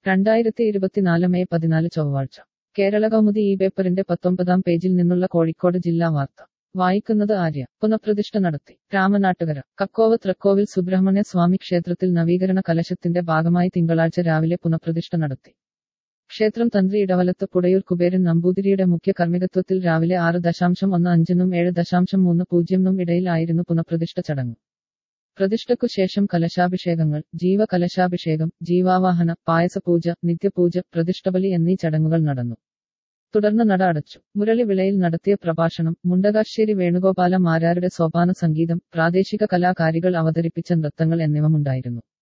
രണ്ടായിരത്തി ഇരുപത്തിനാല് മെയ് പതിനാല് ചൊവ്വാഴ്ച കേരള കൗമുദി ഈ പേപ്പറിന്റെ പത്തൊമ്പതാം പേജിൽ നിന്നുള്ള കോഴിക്കോട് ജില്ലാ വാർത്ത വായിക്കുന്നത് ആര്യ പുനഃപ്രതിഷ്ഠ നടത്തി രാമനാട്ടുകര കക്കോവ് തൃക്കോവിൽ സുബ്രഹ്മണ്യ സ്വാമി ക്ഷേത്രത്തിൽ നവീകരണ കലശത്തിന്റെ ഭാഗമായി തിങ്കളാഴ്ച രാവിലെ പുനഃപ്രതിഷ്ഠ നടത്തി ക്ഷേത്രം തന്ത്രി ഇടവലത്ത് പുടയൂർ കുബേരൻ നമ്പൂതിരിയുടെ മുഖ്യ കർമ്മികത്വത്തിൽ രാവിലെ ആറ് ദശാംശം ഒന്ന് അഞ്ചിനും ഏഴ് ദശാംശം മൂന്ന് പൂജ്യമിനും ഇടയിലായിരുന്നു പുനഃപ്രതിഷ്ഠ ചടങ്ങ് പ്രതിഷ്ഠയ്ക്കു ശേഷം കലശാഭിഷേകങ്ങൾ ജീവകലശാഭിഷേകം ജീവാവാഹന പായസപൂജ നിത്യപൂജ പ്രതിഷ്ഠബലി എന്നീ ചടങ്ങുകൾ നടന്നു തുടർന്ന് നട അടച്ചു മുരളി വിളയിൽ നടത്തിയ പ്രഭാഷണം മുണ്ടകാശ്ശേരി വേണുഗോപാല മാരാരുടെ സോപാന സംഗീതം പ്രാദേശിക കലാകാരികൾ അവതരിപ്പിച്ച നൃത്തങ്ങൾ എന്നിവ ഉണ്ടായിരുന്നു